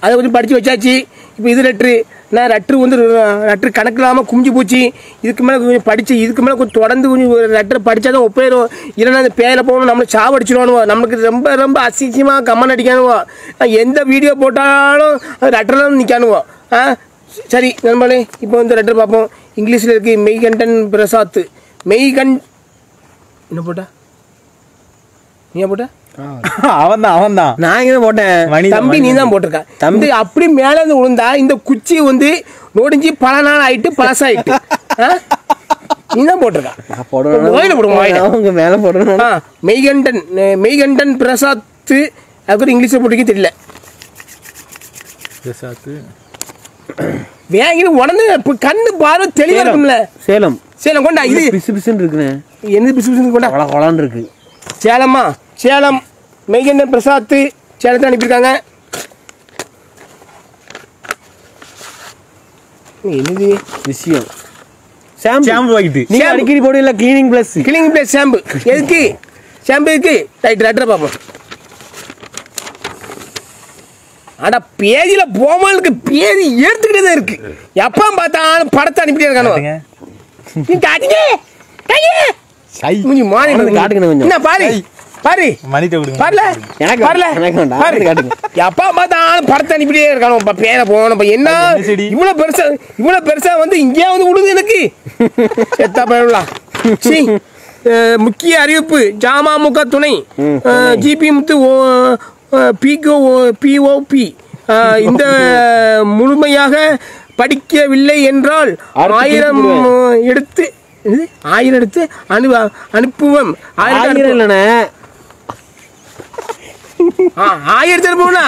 அதை கொஞ்சம் படித்து வச்சாச்சு இப்போ இது லெட்ரு நான் லெட்ரு வந்து லெட்ரு கணக்கு இல்லாமல் குமிஞ்சு போச்சு இதுக்கு மேலே கொஞ்சம் படித்து இதுக்கு மேலே கொஞ்சம் தொடர்ந்து கொஞ்சம் லெட்டரை படித்தா தான் ஒப்பேரும் இல்லைன்னா அந்த பேரில் போகணும் நம்மளை சாவடிச்சிடுவானுவோ நமக்கு ரொம்ப ரொம்ப அசிங்கமாக கம்மன் அடிக்கானுவோ நான் எந்த வீடியோ போட்டாலும் லெட்டரில் நிற்கானுவோ ஆ சரி நண்பர்களே இப்போ வந்து லெட்டர் பார்ப்போம் இங்கிலீஷில் இருக்குது மெய்கண்டன் பிரசாத் மெய்கண் என்ன போட்டா நீ போட்ட அவன் தான் அவன் தான் நான் இங்கே போட்டேன் மணி தம்பி நீ தான் போட்டிருக்க தம்பி அப்படி மேல இருந்து விழுந்தா இந்த குச்சி வந்து நொடிஞ்சு பல நாள் ஆயிட்டு பழசாயிட்டு ஆ? நீ தான் போட்டிருக்க நான் போடணும் வாயில போடுங்க வாயில அவங்க மேலே போடணும் ஆ மெய்கண்டன் அஹ், மெய்கண்டன் பிரசாத் அதுக்கு இங்கிலீஷில் போட்டிருக்க தெரியல பிரசாத்து வேங்கிட்டு உடனே இப்ப கண்ணு பார்வை தெளிவா இருக்கும்ல சேலம் சேலம் கொண்டா இது பிசு பிசுன்னு இருக்குண்ணே என்ன பிசு பிசுன்னு கொண்டா கொல கொலான்னு இருக்கு சேலம்மா சேலம் மெய்கண்டன் பிரசாத் சேலத்தை அனுப்பியிருக்காங்க என்னது விஷயம் ஷாம்பு ஷாம்பு வாங்கிட்டு நீங்க அடிக்கடி போடுவீங்களா கிளீனிங் பிளஸ் கிளிங் பிளேஸ் ஷாம்பு எதுக்கு ஷாம்பு எதுக்கு ரைட் லெட்டரை பார்ப்போம் அட பேஜில் போமாலுக்கு பேதி எடுத்துக்கிட்டே தான் இருக்கு எப்போ பார்த்தாலும் படத்தை அனுப்பிட்டே இருக்கானோ காட்டுங்க. நீ காட்டுங்க காட்டுங்க. ஐ. மூஞ்சி மாறி அவனுக்கு காட்டுங்க கொஞ்சம். என்ன பாரு பாரு மணிட்ட கொடுங்க பாருல எனக்கு பாருல எனக்கு வேண்டாம். பாரு அவனுக்கு காட்டுங்க. எப்பா பார்த்தாலும் படத்தை அனுப்பிட்டே இருக்கானோ இப்ப பேரை போகணும் இப்ப என்ன என்ன செடி? இவ்வளவு பெருசா இவ்வளவு பெருசா வந்து இங்கே வந்து விடுது எனக்கு செத்தா பயலாம் சீ அஹ், முக்கிய அறிவிப்பு ஜாமாமுக துணை அஹ், ஜிபி முத்து பிகோ பிஓபி இந்த முழுமையாக படிக்கவில்லை என்றால் அடுத்து ஆயிரம் தூக்கி எடுத்து என்னது? ஆயிரம் எடுத்து அனு அனுப்புவோம் ஆயிரம் ஆயிரம் அனுப்பு- இல்லைண்ணே ஆ, ஆயிரத்தி அனுப்புவா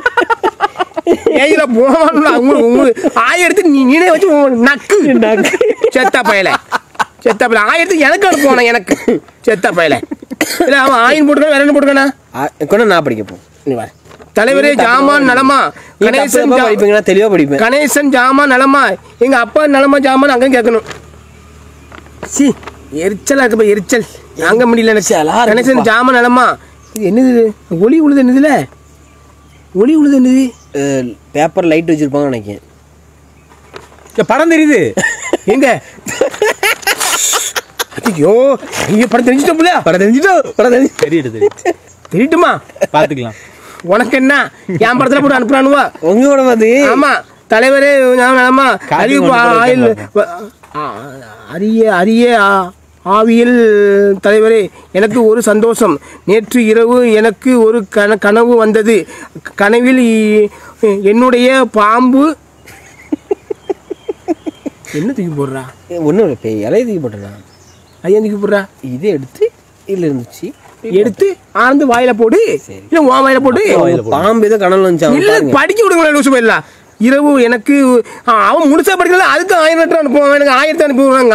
ஏயில போவான்ல உங்களுக்கு உங்களுக்கு ஆயிரத்தி நீ நீனே வச்சு உன் நக்கு செத்த பயல செத்த பயல ஆயிரத்தி எனக்கு அனுப்புவானா எனக்கு செத்த பயல இல்ல அவன் ஆயின் போட்டுக்கணும் வேற என்ன போட்டுக்கணா கொண்டு நான் படிக்க போ நீ வா தலைவரே ஜாமான் நலமா கணேசன் ஜா- படிப்பீங்கன்னா தெளிவா படிப்பேன் கணேசன் ஜாமான் நலமா எங்க அப்பா நலமா ஜாமான் அங்க கேட்கணும் சி எரிச்சலா இருக்கு பாரு, எரிச்சல் தாங்க முடியல எனக்கு எரிச்சலா இருக்குப்பா. கணேசன் ஜாமான் நலமா இது என்னது இது? ஒளி உழுது என்னதுல ஒளி உழுது என்னது பேப்பர் லைட் வச்சிருப்பாங்க நினைக்கிறேன் இங்க படம் தெரியுது எங்க ஐயோ ஐயோ படம் தெரிஞ்சிட்டோம்ல படம் தெரிஞ்சுட்டோ படம் தெரிஞ்சு தெரியுது தெரியுது தெரியட்டுமா பாத்துக்கலாம் உனக்கு என்ன என் படத்துல போட்டு அனுப்புறானுவா உங்க கூட பார்த்து ஆமா தலைவரே நான் நலமா காப்பி அறிவு கொண்டு போய் ஆயில் வச்சிருக்காங்க. ஆ, அரிய அரிய ஆ- ஆவியல் தலைவரே எனக்கு ஒரு சந்தோஷம் நேற்று இரவு எனக்கு ஒரு கன கனவு வந்தது கனவில் இ- என்னுடைய பாம்பு என்ன தூக்கி போடுறா ஒன்றும் இல்லை பே இலைய தூக்கி போட்டுறேன் ஐயா தூக்கி போடுறா இதை எடுத்து இதில் இருந்துச்சு எடுத்து ஆழ்ந்து வாயில போடு இல்ல உன் வாயில போடு வாயில போடு. பாம்பு ஏதோ கனவுல வந்துச்சு அவன் இல்ல பாருங்க. படிக்க விடுங்களேன் லூசு போயிடல இரவு எனக்கு ஆ, அவன் முழுசா படிக்கல அதுக்கு ஆயிரம் லெட்டர் அனுப்புவான் எனக்கு ஆயிரத்தி அனுப்புவாங்க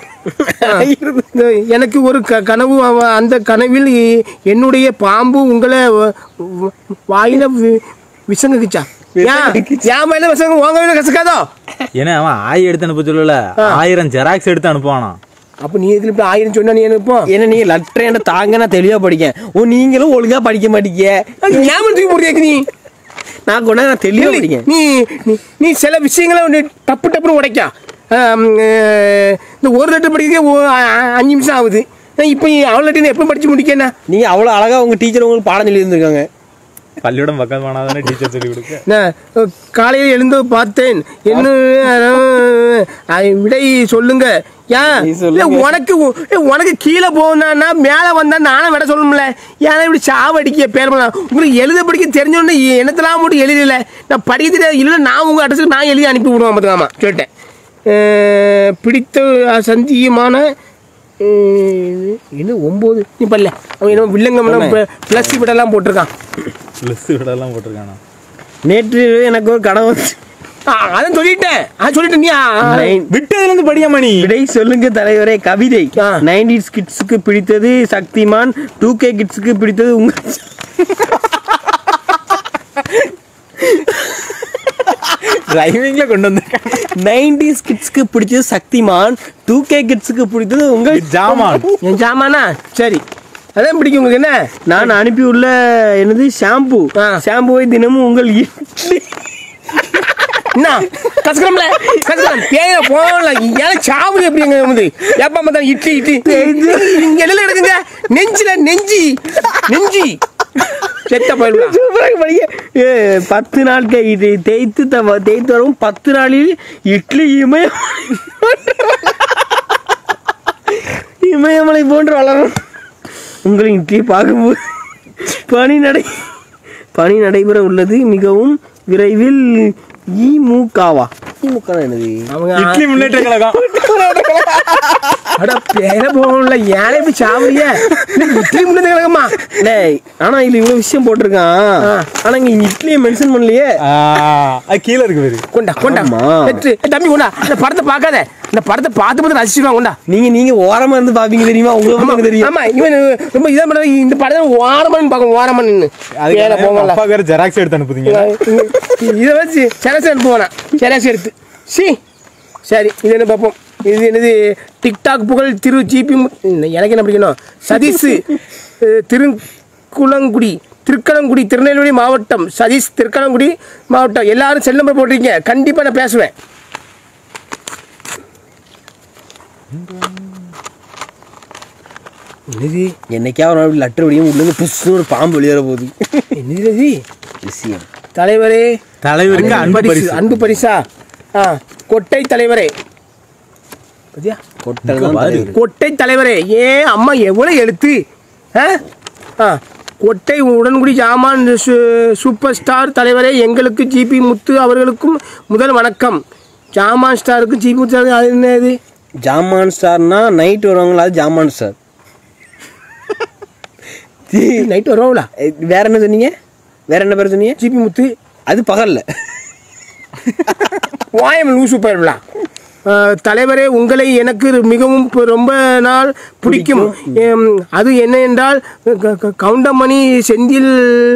எனக்கு ஒரு க கனவு அவ- அந்த கனவில் இ- என்னுடைய பாம்பு உங்களை வ- வ- வாயில வி- விசங்குச்சா ஏன் என் மேல விசங்க உங்க மேல கசக்காதோ ஏன்னா அவன் ஆய் எடுத்து அனுப்ப சொல்லல ஆயிரம் ஜெராக்ஸ் எடுத்து அனுப்புவானா அப்ப நீ எதுல இப்ப ஆயிரம் சொன்னா நீ அனுப்போம் ஏன்னா நீங்க லெட்டர் என்ன தாங்க நான் தெளிவா படிக்கேன் ஓ நீங்களும் ஒழுங்கா படிக்க மாட்டீங்க ஏன் தூக்கி போட்டு நீ நான் கொண்டா நான் தெளிவா படிக்கேன் நீ நீ- நீ சில விஷயங்களை நீ டப்பு டப்புன்னு உடைக்கா ஆம், அஹ், இந்த ஒரு லெட்டர் படிக்க ஒ- அ- அ- அஞ்சு நிமிஷம் ஆகுது இப்போ அவ்வளோ லெட்டர் எப்போ படிச்சு முடிக்கண்ணா நீங்க அவ்வளவு அழகா உங்க டீச்சர் உங்களுக்கு பாடம் சொல்லி இருந்திருக்காங்க பள்ளியோடம் பக்கம் போனாதானே டீச்சர் சொல்லி கொடுக்க நான் அஹ், காலையில் எழுந்து பார்த்தேன் என்ன அஹ், விடை சொல்லுங்க ஏன் நீ இல்ல சொல்லுங்க. உனக்கு உ- ஏய், உனக்கு கீழே போகணும்னா மேலே வந்தா நானும் விட சொல்லணும்ல ஏன்னா இப்படி சாவடிக்க பேர் பண்ண உங்களுக்கு எழுத படிக்க தெரிஞ்சோடனே என்னத்தெல்லாம் மட்டும் எழுதல நான் படிக்க தெரியாது இல்லை நான் உங்கள் அட்ரஸுக்கு நான் எழுதி அனுப்பி விடுவேன் பார்த்துக்காமா சொல்லிட்டேன் அஹ், பிடித்த சந்தியமான அஹ், என்ன ஒம்பது நீ பண்ணல அவன் என்ன வில்லங்கம்லாம் ப்ளஸ் விடலாம் போட்டிருக்கான் லிஸ்ட் விடலாம் போட்டிருக்கானா நேற்று எனக்கு ஒரு கனவு வந்துச்சு. ஆ, அதான் சொல்லிட்டேன் அது சொல்லிட்டு நீ ஆ, ஆ, Nine- விட்டதுல இருந்து படியா மணி விடை சொல்லுங்க தலைவரே கவிதை ஆ. நைன்டிஸ் கிட்ஸுக்கு பிடித்தது சக்திமான் டூ கே கிட்ஸுக்கு பிடித்தது உங்க டிரைவிங்ல கொண்டு வந்திருக்கான் நைன்டிஸ் கிட்ஸ்க்கு பிடிச்சது சக்திமான் டூ கே கிட்ஸுக்கு பிடித்தது உங்க ஜாமான் என் சாமானா சரி அதான் பிடிக்கும் உங்களுக்கு என்ன நான் அனுப்பியுள்ள என்னது ஷாம்பு ஆ. ஷாம்புவை தினமும் உங்கள் இட்லி என்ன கசக்கணும்ல கசக்கலாம் பேய போகல ஏன் சாவு எப்படி எங்க வந்து எப்ப பார்த்தா இட்லி இட்லி இங்க எல்லாம் எடுக்குங்க நெஞ்சில நெஞ்சி நெஞ்சி செத்த போயிடலாம் சூப்பராக படிக்க ஏ, பத்து நாட்கள் இது தேய்த்து த- தேய்த்து வரவும் பத்து நாளில் இட்லி இமயமலை இமயமலை போன்று வளரும் உங்களின் இட்லி பார்க்கும்போது பணி நடை பணி நடைபெற உள்ளது மிகவும் விரைவில் இமுகவா திமுக என்னது அவங்க இட்லி முன்னேற்ற கழகம் அட பேர போகல ஏழை போய் சாவுறிய இட்லி முன்னே கிடக்குமா டேய் ஆனா இதுல இவ்வளவு விஷயம் போட்டிருக்கான் ஆனா இங்க இட்லியை மென்ஷன் பண்ணலையே ஆ, அது கீழே இருக்கு பேரு கொண்டா கொண்டா ஆமா. பெற்று ஏய், தம்பி கொண்டா இந்த படத்தை பார்க்காத இந்த படத்தை பார்த்து பார்த்து ரசிச்சிருவான் கொண்டா நீங்க நீங்க ஓரமா இருந்து பாப்பீங்க தெரியுமா உங்களுக்கு மட்டும் தெரியும் ஆமா இவன் ரொம்ப இதா பண்ண இந்த படத்தை ஓரமன் பார்க்கும் ஓரமன் நின்று பேர போகல அப்பா வேற ஜெராக்ஸ் எடுத்து அனுப்புதீங்க இதை வச்சு செரசு எடுத்து போனா செரசு எடுத்து சி சரி இது என்ன பார்ப்போம் இது என்னது டிக்டாக் புகழ் திரு ஜிபி எனக்கு என்ன பிடிக்கணும் சதீஷ் அஹ், திருக்குளங்குடி திருக்கலங்குடி திருநெல்வேலி மாவட்டம் சதீஷ் திருக்கலங்குடி மாவட்டம் எல்லாரும் செல் நம்பர் போட்டிருக்கீங்க கண்டிப்பாக நான் பேசுவேன் என்னது என்னைக்கா ஒரு நாள் லெட்டர் வடியும் உள்ள இருந்து புஷ்னு ஒரு பாம்பு வெளியேற போகுது என்னது இது? விஷயம் தலைவரே தலைவருக்கு அன்பு பரிசு அன்பு பரிசா ஆ கொட்டை தலைவரே பாத்தியா கொட்டல் இங்க தான் பாரு. தலைவர். கொட்டை தலைவரே ஏன் அம்மா எவ்வளோ எழுத்து ஆ ஆ கொட்டை உடன்குடி ஜாமான் சு- சூப்பர் ஸ்டார் தலைவரே எங்களுக்கு ஜிபி முத்து அவர்களுக்கும் முதல் வணக்கம் ஜாமான் ஸ்டாருக்கு ஜிபி முத்து அவர்கள் அது என்ன இது ஜாமான் ஸ்டார்னா நைட் வருவாங்களா அது ஜாமான் ஸ்டார் நைட் வருவாங்களா எ, வேற என்ன சொன்னீங்க வேற என்ன பேர் சொன்னீங்க ஜிபி முத்து அது பகல்ல வாயம் லூசு போயிடலாம் தலைவரே உங்களை எனக்கு மிகவும் பு- ரொம்ப நாள் பிடிக்கும் எம், அது என்ன என்றால் க- க- கவுண்டமணி செந்தில்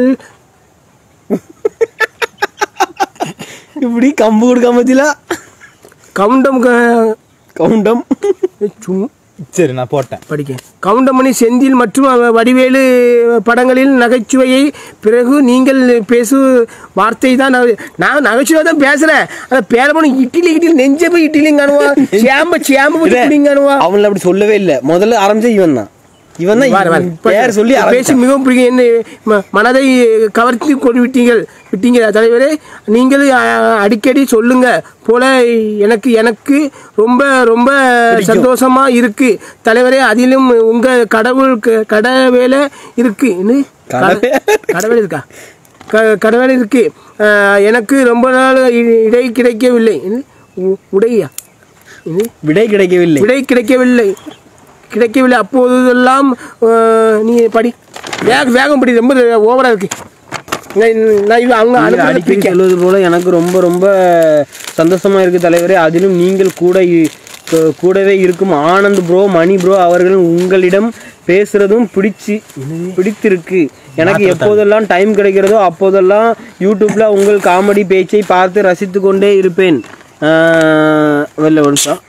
இப்படி கம்பு கொடுக்காம வச்சுல கவுண்டம் க- கவுண்டம் சும் சரி நான் போட்டேன் படிக்க கவுண்டமணி செந்தில் மற்றும் அவ- வடிவேலு படங்களில் நகைச்சுவையை பிறகு நீங்கள் பேசு வார்த்தை தான் நகை- நான் நகைச்சுவை தான் பேசுறேன் அந்த பேர பண்ணி இட்லி இட்லி நெஞ்ச போய் இட்லி காணுவா சேம்ப சேம்ப போய் இட்லி காணுவா அவங்கள அப்படி சொல்லவே இல்லை முதல்ல ஆரம்பிச்ச இவன் தான் இவன் தான் வாரு, வாரு. பேர் சொல்லி பேசி ஆரம்பிச்சான். மிகவும் பிடிக்கும் என்ன ம- மனதை கவர்த்தி கொண்டு விட்டீங்கள் விட்டீங்க தலைவரே நீங்கள் அ, அடிக்கடி சொல்லுங்க போல எனக்கு எனக்கு ரொம்ப ரொம்ப சந்தோஷமா இருக்கு தலைவரே அதிலும் உங்க கடவுள் க- கடவேலை இருக்கு என்ன? கடவே- கடவேலை இருக்கா க- கடவேலை இருக்கு அ, எனக்கு ரொம்ப நாள் இ- இடை கிடைக்கவில்லை என்ன? உ- உடையா என்ன? விடை கிடைக்கவில்லை விடை கிடைக்கவில்லை கிடைக்கவில்லை அப்போதெல்லாம் அஹ், நீ படி வேக வேகம் படி ரொம்ப ஓவரா இருக்கு நான் நான் இது அவங்க நீங்கள் அனுப்புறத அடிக்கடி பிரிக்க. சொல்வது போல எனக்கு ரொம்ப ரொம்ப சந்தோஷமா இருக்கு தலைவரே அதிலும் நீங்கள் கூட இ- கு- கூடவே இருக்கும் ஆனந்த் ப்ரோ மணி ப்ரோ அவர்கள் உங்களிடம் பேசுறதும் பிடிச்சி பிடித்திருக்கு எனக்கு எப்போதெல்லாம் டைம் கிடைக்கிறதோ அப்போதெல்லாம் யூடியூப்ல உங்கள் காமெடி பேச்சை பார்த்து ரசித்து கொண்டே இருப்பேன் ஆஹ் வெளில ஒரு நிமிஷம்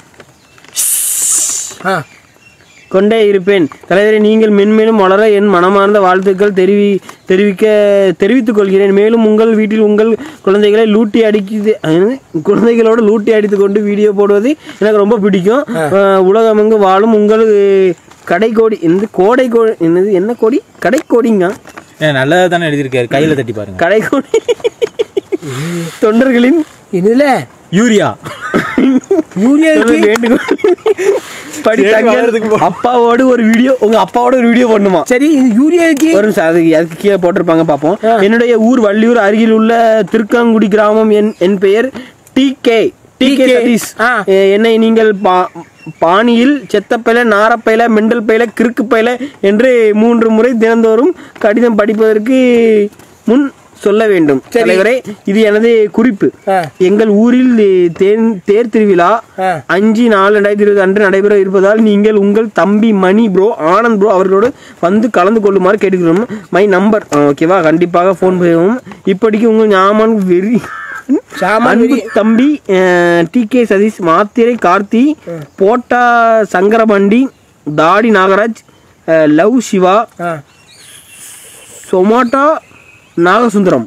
ஆ கொண்டே இருப்பேன் தலைவரே நீங்கள் மென்மேலும் வளர என் மனமார்ந்த வாழ்த்துக்கள் தெரிவி தெரிவிக்க தெரிவித்துக் கொள்கிறேன் மேலும் உங்கள் வீட்டில் உங்கள் குழந்தைகளை லூட்டி அடிக்குது அஹ், குழந்தைகளோடு லூட்டி அடித்து கொண்டு வீடியோ போடுவது எனக்கு ரொம்ப பிடிக்கும் அஹ், உலகமெங்கு வாழும் உங்கள் கடைக்கோடி இந்த கோடை கோ என்னது என்ன கோடி கடைக்கோடிங்க ஏன் நல்லதா தானே எழுதியிருக்காரு கையில தட்டி பாருங்க கடைக்கோடி தொண்டர்களின் இதுல யூரியா யூரியா இருக்கு வேண்டுகோள் படி சரி, தங்கள் வர்றதுக்கு போ. அப்பாவோடு ஒரு வீடியோ உங்க அப்பாவோட ஒரு வீடியோ பண்ணுமா சரி இது யூரியா இருக்கு ஒரு நிமிஷம் அதுக்கு அதுக்கு கீழே போட்டிருப்பாங்க பார்ப்போம் என்னுடைய ஊர் வள்ளியூர் அருகில் உள்ள திருக்காங்குடி கிராமம் என் என் பெயர் T K T K TK. Satish ஆ. எ- என்னை நீங்கள் பா- பாணியில் செத்தப்பையில நாரப்பையில மெண்டல் பையில கிறுக்கு பையில என்று மூன்று முறை தினந்தோறும் கடிதம் படிப்பதற்கு முன் சொல்ல வேண்டும் சரி. தலைவரே இது எனது குறிப்பு ஆ. எங்கள் ஊரில் தேர் தேர் திருவிழா ஆ. அஞ்சு நாலு ரெண்டாயிரத்தி இருபது அன்று நடைபெற இருப்பதால் நீங்கள் உங்கள் தம்பி மணி ப்ரோ ஆனந்த் ப்ரோ அவர்களோடு வந்து கலந்து கொள்ளுமாறு கேட்டுக்கிறோம் மை நம்பர் ஓகேவா கண்டிப்பாக ஃபோன் செய்யவும் இப்படிக்கு உங்கள் ஞாபகம் வெறி சாமான் அன்பு வெறி. தம்பி டி கே சதீஷ் மாத்திரை கார்த்தி போட்டா சங்கரபண்டி தாடி நாகராஜ் அஹ், லவ் சிவா ஆ சொமாட்டோ நாகசுந்தரம்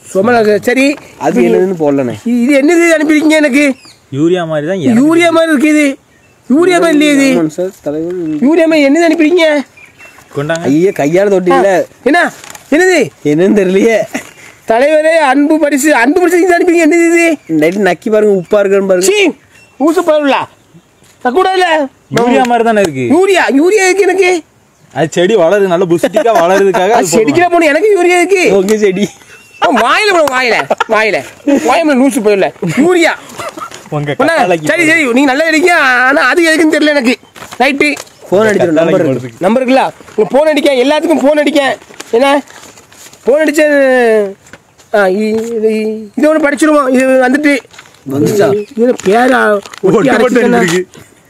சும்மா நான் சரி அது என்னதுன்னு போடலண்ணே இது இது என்னது அனுப்பியிருக்கீங்க எனக்கு யூரியா மாதிரி தான் எனக்கு யூரியா மாதிரி இருக்கு இது யூரியா மாதிரி இல்லையே இது ஆமாம் சார் தலைவர் யூரியா மாதிரி என்னது அனுப்பியிருக்கீங்க கொண்டாங்க ஐயா கையால் தொட்டில என்ன என்னது என்னன்னு தெரியலையே தலைவரே அன்பு பரிசு அன்பு பரிசு இது அனுப்பிங்க என்னது இது நைட்டு நக்கி பாருங்க உப்பா இருக்குன்னு பாருங்க சீ ஊசு பரவல கூடாதுல யூரியா மாதிரி தானே இருக்கு யூரியா யூரியா இருக்கு எனக்கு அது செடி வளருது நல்ல புஸ்டிக்கா வளருதுக்காக அது அது செடிக்கிற போன எனக்கு யூரியா இருக்கு ஓகே செடி ஆ, வாயில போடும் வாயில வாயில வாயில லூசு போயிடல யூரியா போடுவாங்க. உங்க அண்ணா, கத்தாழைக்கு சரி சரி நீங்க நல்லா இருக்கீங்க ஆனா அது எதுக்குன்னு தெரியல எனக்கு ரைட்டு ஃபோன் அடிச்சிடும் நம்பர் கத்தாழைக்கு இருக்கு போடுறதுக்கு. நம்பர் இருக்குல்ல உங்க ஃபோன் அடிக்க எல்லாத்துக்கும் ஃபோன் அடிக்க என்ன ஃபோன் அடிச்ச ஆ இ- இது இது ஒன்று படிச்சிருவோம் இது வந்துட்டு வந்துச்சா? இது பேரா ஒட்டி ஒட்டு போட்டு அடைச்சிட்டேனா? இருக்கு.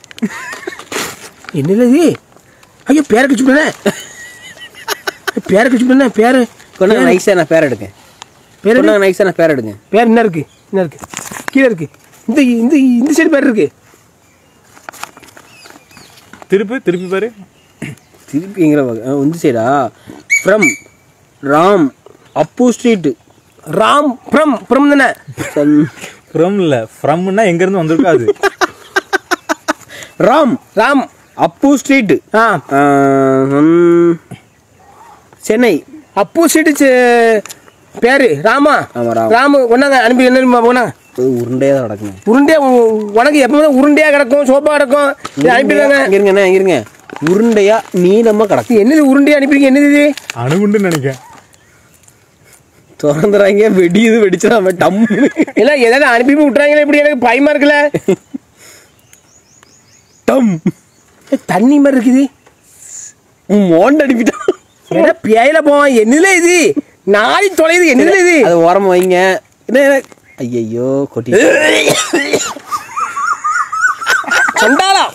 என்னது இது ஐயோ பேரை கழிச்சுட்டேனே பேரை கழிச்சுட்டேனே பேரு கொண்டாங்க நைஸாக நான் பேர் எடுக்கேன் பேர் என்ன? கொண்டாங்க நைஸாக நான் பேர் எடுக்கேன் பேர் என்ன இருக்கு என்ன இருக்கு கீழே இருக்கு இந்த இந்த இந்த சைடு பேர் இருக்கு திருப்பி திருப்பி பாரு திருப்பிங்கிற வகை ஆ, வந்து சைடா ஃப்ரம் ராம் அப்பு ஸ்ட்ரீட்டு ராம் புரம் புரம் தானே ஃப்ரம் இல்ல ஃப்ரம்னா எங்க இருந்து வந்திருக்கோ அது ராம் ராம் அப்பு ஸ்ட்ரீட்டு ஆ ஆ, ம், சென்னை அப்பு சீட்டு பேரு ராமா ஆமா, ராம். ராமு ஒன்னாங்க அனுப்பி என்ன போனாங்க அது உருண்டையாக தான் நடக்குங்க உருண்டையா உ- உனக்கு எப்பவுமே உருண்டையா கிடக்கும் சோப்பா கிடக்கும் இது அனுப்பிடுறாங்க இங்க இருங்கண்ணே இங்க இருங்க உருண்டையா நீளமா கிடக்கு இது என்னது உருண்டையா அனுப்பிடுங்க என்னது இது அணுகுண்டுன்னு நினைக்கிறேன் திறந்துறாங்க வெடியுது வெடிச்சிடாம டம் எல்லாம் எதாவது அனுப்பி விட்டுறாங்களே இப்படி எனக்கு பயமா இருக்குல்ல டம் ஏ, தண்ணி மாதிரி இருக்குது மோண்ட அனுப்பிட்டான் ஏன்னா பேயில போவான் என்னதுல இது நாளை தொலைது என்னதுல இது அது ஓரமா வைங்க என்ன என்ன ஐயையோ கொட்டி சண்டாளம்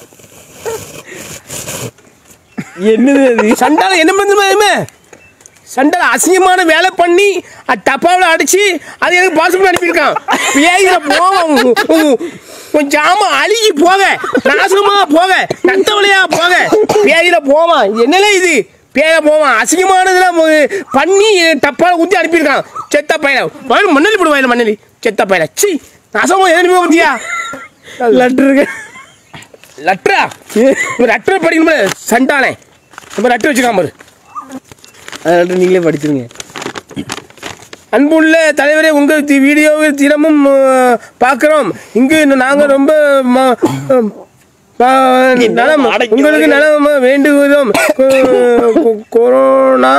என்னது அது சண்டாளம் என்ன பண்ணுமே சண்டாளம் அசிங்கமான வேலை பண்ணி அது டப்பாவில் அடிச்சு அது எனக்கு பாஸ்போர்ட் அனுப்பியிருக்கான் பேயில போவோம் கொஞ்சம் ஜாம அழுகி போக நாசமா போக நத்தவளையா போக பேயில போவான் என்னல இது பேய போவான் அசிங்கமானதுலாம் பண்ணி டப்பாவில் ஊற்றி அனுப்பியிருக்கான் செத்த பையல வயல் மண்ணலி போடு வயல் மண்ணலி செத்த பையல சி நாசமா எதுவுமே பத்தியா லெட்டர் இருக்கு லெட்டரா ஒரு லெட்டர் படிக்கணுமே சண்டானே நம்ம லெட்டர் வச்சுக்காம பாரு அது letter நீங்களே படிச்சிருங்க அன்புள்ள தலைவரே உங்கள் தி- வீடியோவை தினமும் அஹ், பார்க்கிறோம் இங்கு நாங்கள் ரொம்ப ம- அஹ், ப- நலம் உங்களுக்கு நலம் வேண்டுகிறோம் கொ- கொ- கொரோனா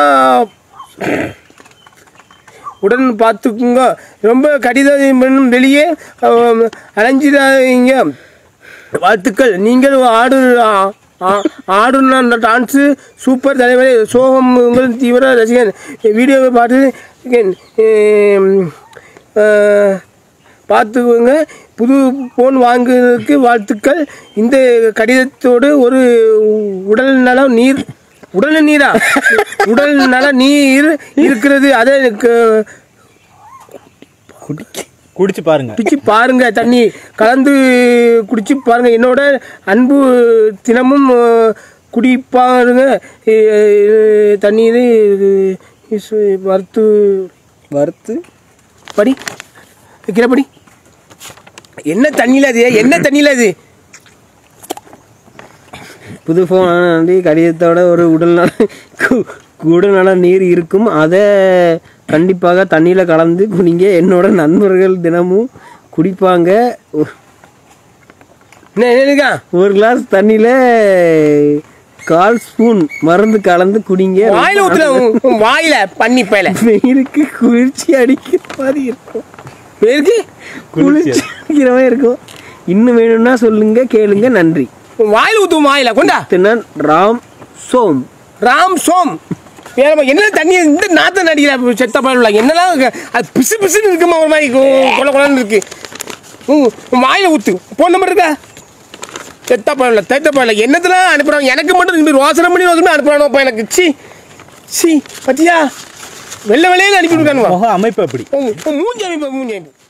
உடன் பார்த்துக்குங்க ரொம்ப கடிதம் பண்ணும் வெளியே அஹ், அலைஞ்சிடாதீங்க வாழ்த்துக்கள் நீங்கள் ஆடு ஆ- ஆ- ஆடுன டான்ஸு சூப்பர் தலைவரே சோகம் உங்கள் தீவிர ரசிகன் வீடியோவை பார்த்து இருக்கேன். ஏம், அஹ், பார்த்துக்கோங்க புது ஃபோன் வாங்குவதற்கு வாழ்த்துக்கள் இந்த கடிதத்தோடு ஒரு உடல் நலம் நீர் உடல் நீரா உடல் நல நீர் இருக்கிறது அதை க- குடிச்சு பாருங்க குடிச்சு பாருங்க தண்ணி கலந்து குடிச்சு பாருங்க என்னோட அன்பு தினமும் அஹ், குடிப்பாருங்க அஹ், தண்ணீர் இஸ் வறுத்து வறுத்து படி வைக்கிற படி என்ன தண்ணியில் அது என்ன தண்ணியில் அது புது ஃபோன் வந்து கடிதத்தோட ஒரு உடல் நல கு- உடல் நல நீர் இருக்கும் அதை கண்டிப்பாக தண்ணியில் கலந்து குடிங்க என்னோட நண்பர்கள் தினமும் குடிப்பாங்க ஒ- என்ன என்ன இருக்கா ஒரு கிளாஸ் தண்ணியில் கால் ஸ்பூன் மருந்து கலந்து குடிங்க வாயில ஊத்துல உன் உன் வாயில பண்ணி பயல வெயிலுக்கு குளிர்ச்சி அடிக்கிற மாதிரி இருக்கும் பேருக்கு குளிர்ச்சி அடிக்கிற மாதிரி இருக்கும் இன்னும் வேணும்னா சொல்லுங்க கேளுங்க நன்றி உன் வாயில ஊத்து உன் வாயில கொண்டா தினன் ராம் சோம் ராம் சோம் வேற என்ன தண்ணி இந்த நாத்த நடிக்கிற செத்த பயலுள்ள என்னலாம் இருக்கு? அது பிசு பிசுன்னு இருக்குமா ஒரு மாதிரி கொ- கொல கொலன்னு இருக்கு உன் உன் வாயில ஊத்து போன் நம்பர் இருக்கா செத்த பயலுள்ள செத்த பயல என்னத்தெல்லாம் அனுப்புறாங்க எனக்கு மட்டும் இப்படி ரோசனை பண்ணி ரோசனை அனுப்புறானோப்பா எனக்கு சி சி பத்தியா வெள்ளை வெள்ளையில அனுப்பி விட்டானுவா முக அமைப்பு அப்படி உன் உன் மூஞ்சி அமைப்பு மூஞ்சி அமைப்பு